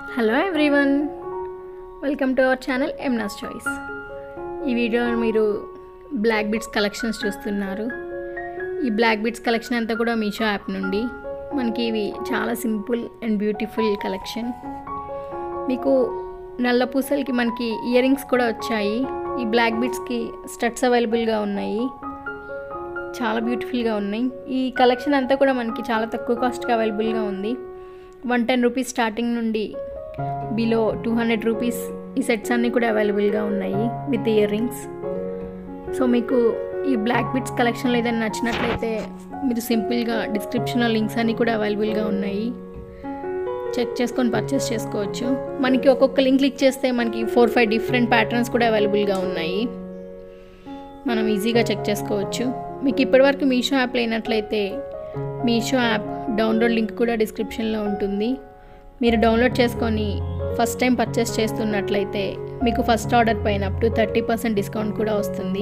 hello everyone welcome to our channel ఎమ్నాస్ choice ఈ video మీరు బ్లాక్ బిట్స్ కలెక్షన్స్ చూస్తున్నారు ఈ బ్లాక్ బిట్స్ కలెక్షన్ అంతా కూడా మీషో యాప్ నుండి మనకి ఇవి చాలా సింపుల్ అండ్ బ్యూటిఫుల్ కలెక్షన్ మీకు నల్ల పూసలకి మనకి ఇయర్ రింగ్స్ కూడా వచ్చాయి ఈ బ్లాక్ బిట్స్కి స్టడ్స్ అవైలబుల్గా ఉన్నాయి చాలా బ్యూటిఫుల్గా ఉన్నాయి ఈ కలెక్షన్ అంతా కూడా మనకి చాలా తక్కువ కాస్ట్కి అవైలబుల్గా ఉంది వన్ టెన్ రూపీస్ స్టార్టింగ్ నుండి బిలో టూ హండ్రెడ్ రూపీస్ ఈ సెట్స్ అన్నీ కూడా అవైలబుల్గా ఉన్నాయి విత్ ఇయర్ రింగ్స్ సో మీకు ఈ బ్లాక్ బిట్స్ కలెక్షన్లో ఏదైనా నచ్చినట్లయితే మీరు సింపుల్గా డిస్క్రిప్షన్లో లింక్స్ అన్నీ కూడా అవైలబుల్గా ఉన్నాయి చెక్ చేసుకొని పర్చేస్ చేసుకోవచ్చు మనకి ఒక్కొక్క లింక్ క్లిక్ చేస్తే మనకి ఫోర్ ఫైవ్ డిఫరెంట్ ప్యాటర్న్స్ కూడా అవైలబుల్గా ఉన్నాయి మనం ఈజీగా చెక్ చేసుకోవచ్చు మీకు ఇప్పటివరకు మీషో యాప్ లేనట్లయితే మీషో యాప్ డౌన్లోడ్ లింక్ కూడా డిస్క్రిప్షన్లో ఉంటుంది మీరు డౌన్లోడ్ చేసుకొని ఫస్ట్ టైం పర్చేస్ చేస్తున్నట్లయితే మీకు ఫస్ట్ ఆర్డర్ పైన up to thirty percent discount కూడా వస్తుంది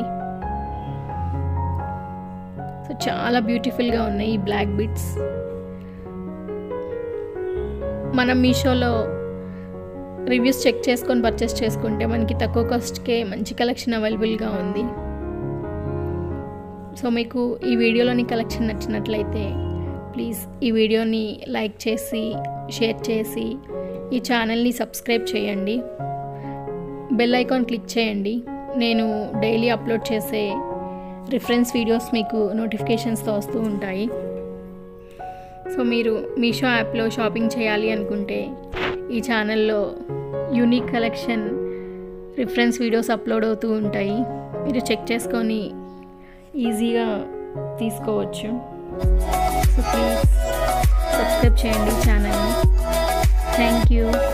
సో చాలా బ్యూటిఫుల్గా ఉన్నాయి ఈ బ్లాక్ బిట్స్ మనం మీషోలో రివ్యూస్ చెక్ చేసుకొని పర్చేస్ చేసుకుంటే మనకి తక్కువ కాస్ట్కే మంచి కలెక్షన్ అవైలబుల్గా ఉంది సో మీకు ఈ వీడియోలోని కలెక్షన్ నచ్చినట్లయితే ప్లీజ్ ఈ వీడియోని లైక్ చేసి షేర్ చేసి ఈ ఛానల్ని సబ్స్క్రైబ్ చేయండి బెల్ ఐకాన్ క్లిక్ చేయండి నేను డైలీ అప్లోడ్ చేసే రిఫరెన్స్ వీడియోస్ మీకు నోటిఫికేషన్స్తో వస్తూ ఉంటాయి సో మీరు మీషో యాప్లో షాపింగ్ చేయాలి అనుకుంటే ఈ ఛానల్లో unique collection reference videos upload అవుతూ ఉంటాయి మీరు చెక్ చేసుకొని ఈజీగా తీసుకోవచ్చు సో ప్లీజ్ సబ్స్క్రైబ్ చేయండి ఛానల్ని థ్యాంక్ యూ